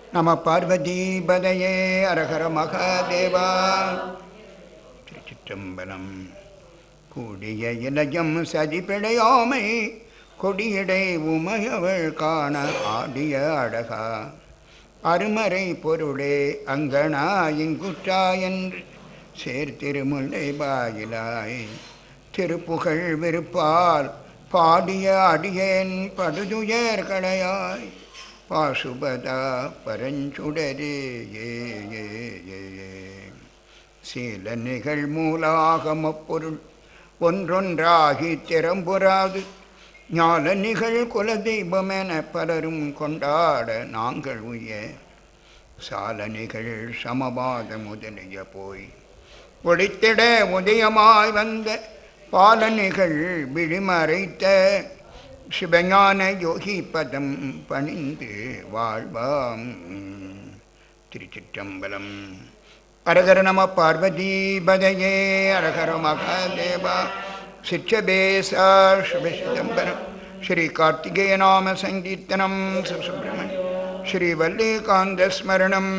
நம பார்வதி பதையே அரகர மகாதேவா திருச்சிற்றம்பலம் கூடிய இலயம் சதிப்பிடையாமை கொடியடை உமையவள் காண ஆடிய அழகா அருமறை பொருளே அங்கனா இங்குற்றா என்று சேர்த்திருமுல்லை பாயிலாய் திருப்புகழ் விருப்பால் பாடிய அடியேன் படுதுயர் களையாய் பாசுபதா பரஞ்சுடரே ஏ ஏ ஏ ஏ சீல நிகழ் மூலாகமப் பொருள் ஒன்றொன்றாகி திறம்புறாது ஞால நிகழ் குலதெய்வமென பலரும் கொண்டாட நாங்கள் உய சால நிகழ் சமபாத முதலிய போய் ஒளித்திட உதயமாய் வந்த பாலனிகள் விழிமறைத்த சிவஞான யோகி பதம் பணிந்து வாழ்வாம் திருச்சிற்றம்பலம் அரகர நம பார்வதி பதையே அரகர மகாதேவா சிற்றபேசா சிவசிதம்பரம் ஸ்ரீ கார்த்திகேய நாம சங்கீர்த்தனம் சுப்பிரமணியம் ஸ்ரீ வல்லிகாந்த ஸ்மரணம்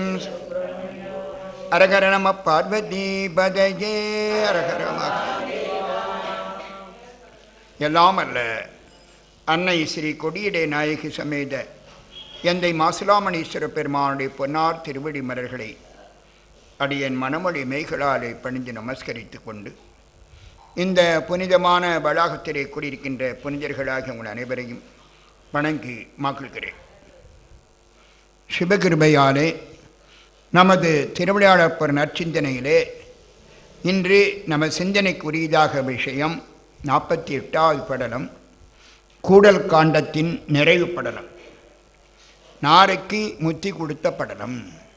அரகர நம பார்வதி பதையே அரகர மகா எல்லாம் அல்ல அன்னை ஸ்ரீ கொடியடை நாயகி சமேத எந்தை மாசிலாமணீஸ்வர பெருமானுடைய பொன்னார் திருவடி மலர்களை அடியன் மனமொழி மெய்களாலே பணிந்து நமஸ்கரித்து கொண்டு இந்த புனிதமான வளாகத்திலே கூடியிருக்கின்ற புனிதர்களாகிய உங்கள் அனைவரையும் வணங்கி மகிழ்கிறேன் சிவகிருபையாலே நமது திருவிளையாடப்பர் நற்சிந்தனையிலே இன்று நம்ம சிந்தனைக்குரியதாக விஷயம் நாற்பத்தி எட்டாவது படலம் கூடல் காண்டத்தின் நிறைவு படலம் நாரைக்கு முத்தி கொடுத்த படலம்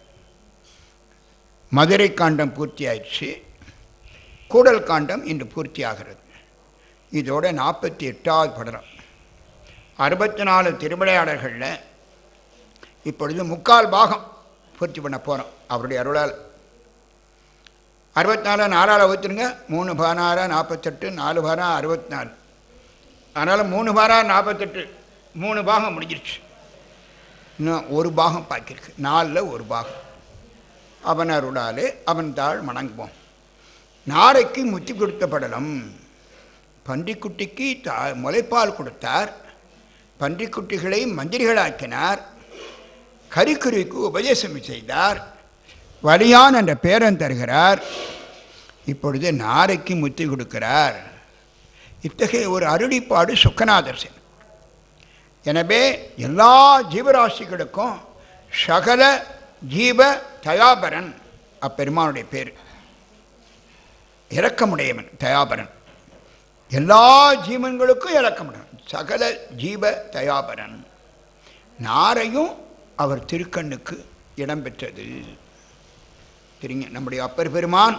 மதுரை காண்டம் பூர்த்தி ஆயிடுச்சு கூடல் காண்டம் இன்று பூர்த்தி ஆகிறது இதோட நாற்பத்தி எட்டாவது படலம் அறுபத்தி நாலு திருவிளையாடல்களில் இப்பொழுது முக்கால் பாகம் பூர்த்தி பண்ண போகிறோம் அவருடைய அருளால் அறுபத்தி நாலு நாலால் ஊற்றுருங்க மூணு பதினாறு நாற்பத்தெட்டு நாலு பாரம் அறுபத்தி நாலு அதனால் மூணு பாரம் நாற்பத்தெட்டு மூணு பாகம் முடிஞ்சிருச்சு இன்னும் ஒரு பாகம் பாக்கியிருக்கு நாலில் ஒரு பாகம் அவன் அருளாலே அவன் தாழ் வணங்குவோம் நாரைக்கு முத்தி கொடுத்த படலம் பன்றிக்குட்டிக்கு தா முளைப்பால் கொடுத்தார் பன்றிக்குட்டிகளை மந்திரிகளாக்கினார் கரிக்குருவிக்கு உபதேசம் செய்தார் வலியான் என்ற பேரன் தருகிறார் இப்பொழுது நாரைக்கு முத்தி கொடுக்கிறார் இத்தகைய ஒரு அருளிப்பாடு சுக்கநாதர் சென் எனவே எல்லா ஜீவராசிகளுக்கும் சகல ஜீவ தயாபரன் அப்பெருமானுடைய பேர் இரக்கமுடையவன் தயாபரன் எல்லா ஜீவன்களுக்கும் இரக்கமுடையவன் சகல ஜீவ தயாபரன் நாரையும் அவர் திருக்கண்ணுக்கு இடம்பெற்றது சரிங்க நம்முடைய அப்பர் பெருமான்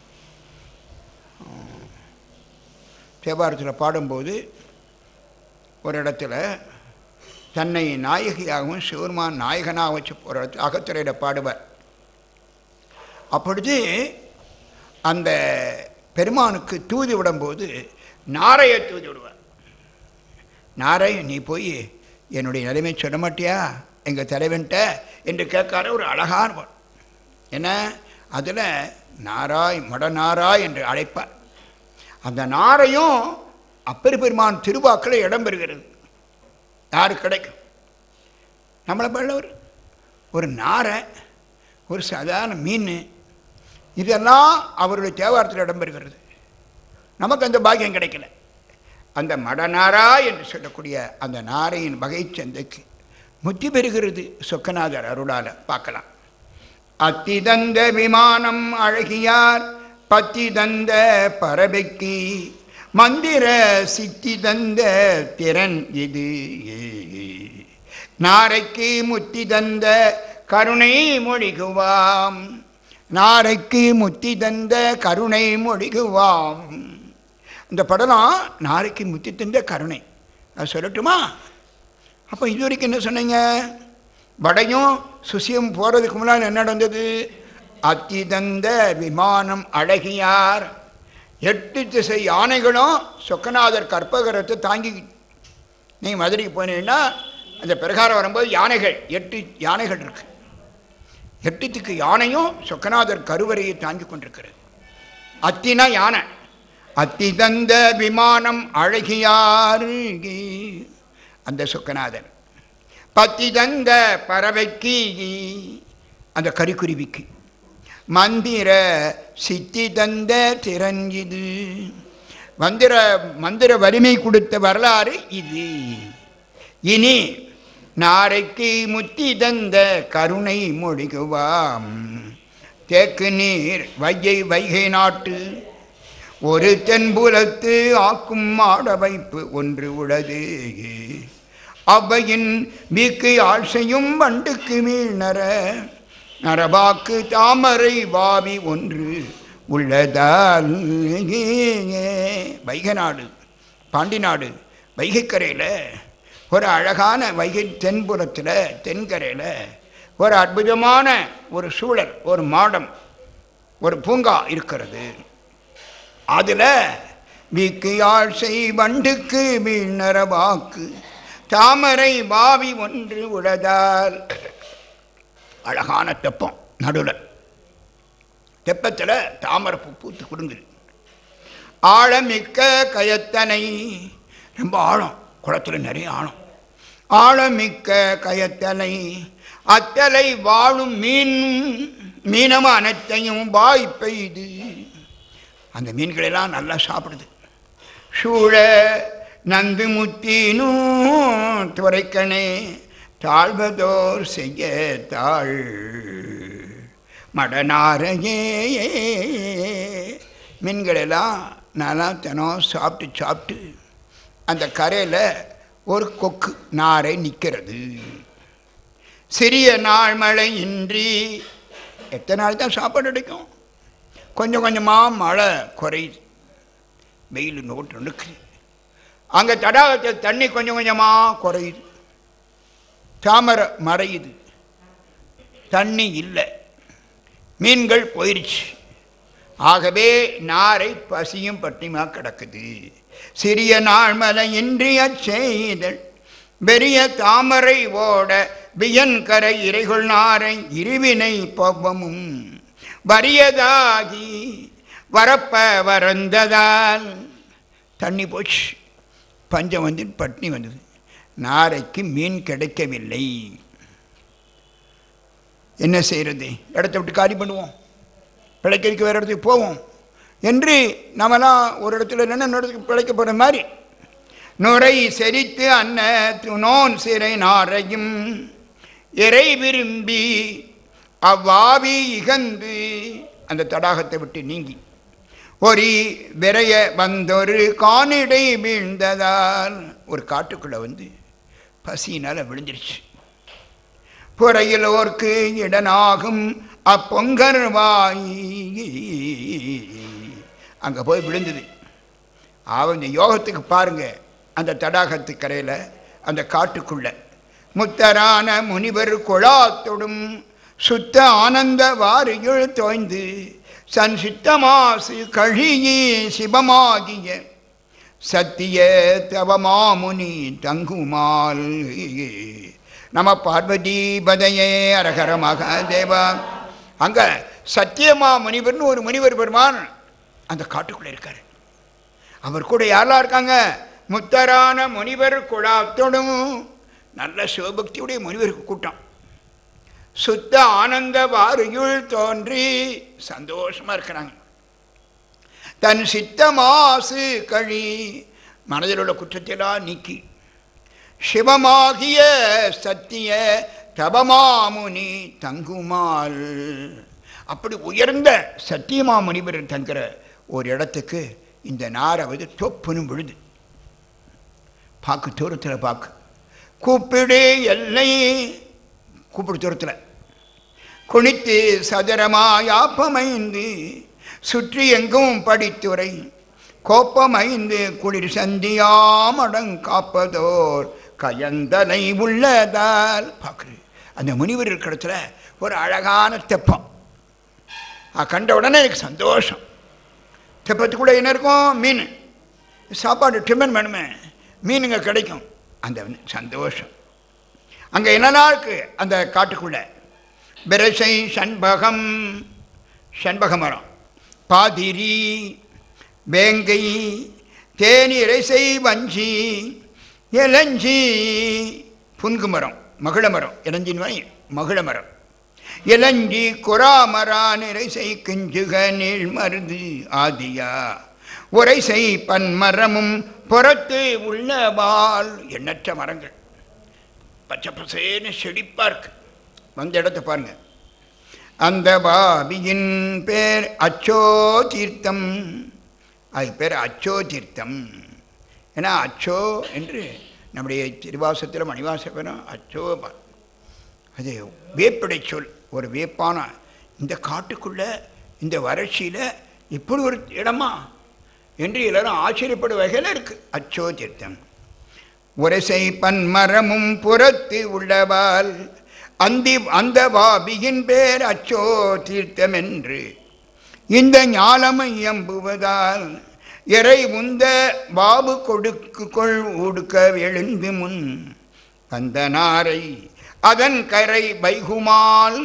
தேவாரத்தில் பாடும்போது ஒரு இடத்துல தன்னை நாயகியாகவும் சிவருமான் நாயகனாக வச்சு ஒரு இடத்துல அகத்துறையில் பாடுவார் அப்பொழுது அந்த பெருமானுக்கு தூது விடும்போது நாரையை தூது விடுவார் நாரை நீ போய் என்னுடைய நிலைமை சொல்ல மாட்டியா எங்கள் தலைவன்ட்ட என்று கேட்கார ஒரு அழகான பாடம் என்ன அதில் நாராய் மடநாராய் என்று அழைப்பார் அந்த நாரையும் அப்பெரு பெருமான் திருவாக்கில் இடம் பெறுகிறது யாரு கிடைக்கும் நம்மளை பண்ண ஒரு ஒரு நாரை ஒரு சாதாரண மீன் இதெல்லாம் அவருடைய தேவாரத்தில் இடம்பெறுகிறது நமக்கு அந்த பாக்கியம் கிடைக்கல அந்த மடநாரா என்று சொல்லக்கூடிய அந்த நாரையின் வகை சந்தைக்கு முத்தி பெறுகிறது சொக்கநாதர் அருளால் பார்க்கலாம் அத்தி தந்த விமானம் அழகியார் பத்தி தந்த பறவைக்கு மந்திர சித்தி தந்த திறன் இது நாரைக்கு முத்தி தந்த கருணை மொழிகுவாம் நாரைக்கு முத்தி தந்த கருணை மொழிகுவாம் இந்த படலம் நாரைக்கு முத்தி தந்த கருணை அது சொல்லட்டுமா அப்போ இது வரைக்கும் என்ன சொன்னீங்க வடையும் சுசியும் போகிறதுக்கு முன்னால் என்ன நடந்தது அத்தி தந்த விமானம் அழகியார் எட்டு திசை யானைகளும் சொக்கநாதர் கற்பகரத்தை தாங்கி நீ மதுரைக்கு போனீங்கன்னா அந்த பிரகாரம் வரும்போது யானைகள் எட்டு யானைகள் இருக்கு எட்டுத்துக்கு யானையும் சொக்கநாதர் கருவறையை தாங்கி கொண்டிருக்கிறது அத்தினா யானை அத்தி தந்த விமானம் அழகியாறு அந்த சொக்கநாதர் பத்தி தந்த பறவைக்கு அந்த கரிக்குருவிக்கு மந்திர சித்தி தந்த திறன் இது மந்திர மந்திர வலிமை கொடுத்த வரலாறு இது இனி நாரைக்கு முத்தி தந்த கருணை மொழிகுவாம் தேக்கு நீர் வையை வைகை நாட்டு ஒரு தென்புலத்து ஆக்கும் மாட வைப்பு ஒன்று உளது அவ்வையின் வீக்கு ஆழ்சையும் வண்டுக்கு மீழ்நர நரபாக்கு தாமரை வாவி ஒன்று உள்ளதால் வைகை நாடு பாண்டி நாடு வைகைக்கரையில் ஒரு அழகான வைகை தென்புறத்தில் தென்கரையில் ஒரு அற்புதமான ஒரு சூழல் ஒரு மாடம் ஒரு பூங்கா இருக்கிறது அதில் வீக்கு ஆழ்சை வண்டுக்கு வீணர வாக்கு தாமரை பாவி ஒன்று உளதால் அழகான தெப்பம் நடுவில் தெப்பத்தில் தாமரை பூ பூத்து கொடுங்குது ஆழமிக்க கயத்தனை ரொம்ப ஆழம் குளத்தில் நிறைய ஆழம் ஆழமிக்க கயத்தலை அத்தலை வாழும் மீன் மீனமும் அனைத்தையும் வாய் பெய்து அந்த மீன்களெல்லாம் நல்லா சாப்பிடுது சூழ நந்து முத்தினும் துரைக்கணே தாழ்வதோர் செய்ய தாழ் மடனாரையே மீன்களெல்லாம் நல்லா தினம் சாப்பிட்டு சாப்பிட்டு அந்த கரையில் ஒரு கொக்கு நாரை நிற்கிறது சிறிய நாள் மழை இன்றி எத்தனை நாள் தான் சாப்பாடு கிடைக்கும் கொஞ்சம் கொஞ்சமாக மழை குறையுது வெயில் நோட்டு நுணுக்குது அங்கே தடாகத்தில் தண்ணி கொஞ்சம் கொஞ்சமாக குறையுது தாமரை மறையுது தண்ணி இல்லை மீன்கள் போயிடுச்சு ஆகவே நாரை பசியும் பட்டிமா கிடக்குது சிறிய நாள்மலை இன்றிய செய்தல் பெரிய தாமரை ஓட வியன் கரை இறைகுள் நாரை இருவினை பவமும் வறியதாகி வரப்ப வரந்ததால் தண்ணி போச்சு பஞ்சம் வந்து பட்னி வந்தது நாரைக்கு மீன் கிடைக்கவில்லை என்ன செய்கிறது இடத்த விட்டு காலி பண்ணுவோம் பிழைக்கிறதுக்கு வேறு இடத்துக்கு போவோம் என்று நம்மலாம் ஒரு இடத்துல நின்று இடத்துக்கு பிழைக்க போகிற மாதிரி நுரை செரித்து அன்ன நோன் சிறை நாரையும் இறை விரும்பி அவ்வாவி இகந்து அந்த தடாகத்தை விட்டு நீங்கி ஒரு விரைய வந்தொரு காணிடை வீழ்ந்ததால் ஒரு காட்டுக்குள்ளே வந்து பசியினால் விழுந்துருச்சு புறையில் ஓர்க்கு இடனாகும் அப்பொங்கர் வாய் அங்கே போய் விழுந்தது அவங்க யோகத்துக்கு பாருங்க அந்த தடாகத்து கரையில் அந்த காட்டுக்குள்ள முத்தரான முனிவர் குழாத்தொடும் சுத்த ஆனந்த வாரியுள் தோய்ந்து சன் சித்தமாசு கழியே சிவமாகிய சத்திய தவமாமுனி தங்குமால் நம பார்வதி பதையே அரகர மகாதேவா அங்கே சத்தியமா முனிவர்னு ஒரு முனிவர் பெருமான் அந்த காட்டுக்குள்ளே இருக்கார் அவர் கூட யாரெல்லாம் இருக்காங்க முத்தரான முனிவர் குழாத்தோடும் நல்ல சிவபக்தியுடைய முனிவருக்கு கூட்டம் சுத்த ஆனந்த வாரியுள் தோன்றி சந்தோஷமா இருக்கிறாங்க தன் சித்த மாசு கழி மனதில் உள்ள குற்றத்தையெல்லாம் நீக்கி சிவமாகிய சத்திய தபமாமுனி தங்குமால் அப்படி உயர்ந்த சத்தியமா முனிவர் தங்குற ஒரு இடத்துக்கு இந்த நாராவது தொப்புனும் விழுது பாக்கு தூரத்தில் பாக்கு கூப்பிடு எல்லை கூப்பிடு தூரத்தில் குனித்து சதுரமாயாப்பமைந்து சுற்றி எங்கும் படித்துறை கோப்பமைந்து குளிர் சந்தியாமடங் காப்பதோர் கயந்தனை உள்ளதால் பார்க்குறது அந்த முனிவர் இருக்கிற இடத்துல ஒரு அழகான தெப்பம் கண்ட உடனே எனக்கு சந்தோஷம் தெப்பத்துக்குள்ளே என்ன இருக்கும் மீன் சாப்பாடு டிஃபன் வேணுமே மீனுங்க கிடைக்கும் அந்த சந்தோஷம் அங்கே என்னெல்லாம் இருக்குது அந்த காட்டுக்குள்ளே பிரசை சண்பகம் சண்பக மரம் பாதிரி வேங்கை தேனிரைசை வஞ்சி இளஞ்சி புன்கு மரம் மகிழ மரம் இளஞ்சின் வரை மகிழ மரம் இளஞ்சி குறாமரா நிறைசை கிஞ்சுக நீள் மருது ஆதியா உரைசை பன்மரமும் புறத்து உள்ளவால் எண்ணற்ற மரங்கள் பச்சை பசேன்னு செழிப்பா இருக்கு வந்த இடத்த பாருங்க அந்த பாபியின் பேர் அச்சோ தீர்த்தம் அது பேர் அச்சோ தீர்த்தம் ஏன்னா அச்சோ என்று நம்முடைய திருவாசத்தில் மணிவாசபுரம் அச்சோ ப- அது வேப்படை சொல் ஒரு வேப்பான இந்த காட்டுக்குள்ள இந்த வறட்சியில் இப்படி ஒரு இடமா என்று எல்லாரும் ஆச்சரியப்படும் வகையில் இருக்கு அச்சோ தீர்த்தம் உரசை பன்மரமும் புறத்து உள்ளவால் அந்தி அந்த பாபியின் பேர் அச்சோ தீர்த்தம் என்று இந்த ஞாலமை எம்புவதால் இறை உந்த பாபு கொடுக்கு கொள் உடுக்க எழுந்து முன் அந்த நாரை அதன் கரை வைகுமால்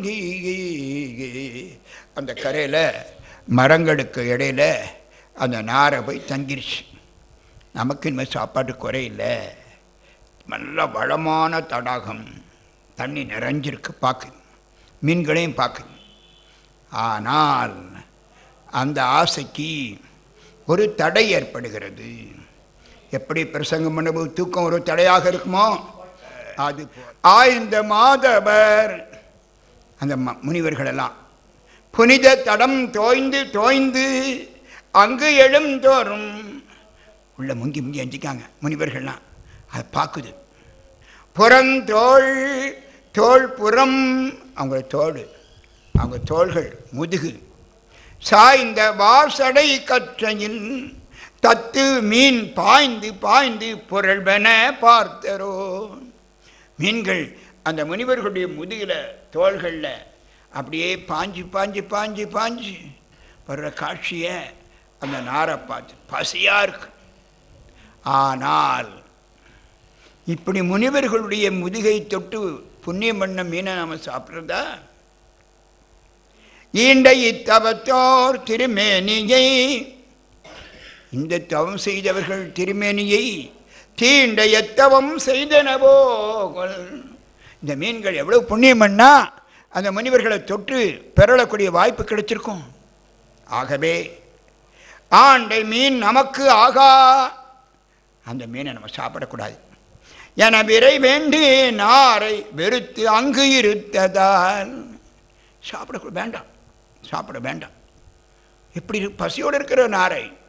அந்த கரையில் மரங்களுக்கு இடையில அந்த நாரை போய் தங்கிருச்சு நமக்கு இனிமேல் சாப்பாட்டு குறையில்லை நல்ல வளமான தடாகம் தண்ணி நிறைஞ்சிருக்கு பார்க்குது மீன்களையும் பார்க்குது ஆனால் அந்த ஆசைக்கு ஒரு தடை ஏற்படுகிறது எப்படி பிரசங்கம் பண்ணும்போது தூக்கம் ஒரு தடையாக இருக்குமோ அது போல. ஆய்ந்த மாதவர் அந்த ம- முனிவர்களெல்லாம் புனித தடம் தோய்ந்து தோய்ந்து அங்கு எழுந்தோறும் உள்ள முங்கி முங்கி எஞ்சிக்காங்க முனிவர்கள்லாம் அதை பார்க்குது புறந்தோள் தோள் புறம் அவங்க தோடு அவங்க தோள்கள் முதுகு சாய்ந்த வாசடை கற்றையில் தத்து மீன் பாய்ந்து பாய்ந்து புரள்வன பார்த்தரோ மீன்கள் அந்த முனிவர்களுடைய முதுகில் தோள்களில் அப்படியே பாஞ்சு பாஞ்சு பாஞ்சு பாஞ்சு வர்ற காட்சியை அந்த நாரை பார்த்து பசியாக இருக்கு ஆனால் இப்படி முனிவர்களுடைய முதுகை தொட்டு புண்ணியம் பண்ண மீனை நம்ம சாப்பிட்றதா ஈண்ட இத்தவத்தோர் திருமேனியை இந்த தவம் செய்தவர்கள் திருமேனியை தீண்ட எத்தவம் செய்தனவோ இந்த மீன்கள் எவ்வளவு புண்ணியம் பண்ணா அந்த முனிவர்களை தொட்டு பெறலக்கூடிய வாய்ப்பு கிடைச்சிருக்கும் ஆகவே ஆண்டை மீன் நமக்கு ஆகா அந்த மீனை நம்ம சாப்பிடக்கூடாது என விரை வேண்டி நாரை வெறுத்து அங்கு இருத்ததால் சாப்பிட வேண்டாம் சாப்பிட வேண்டாம் எப்படி இரு- பசியோடு இருக்கிற நாரை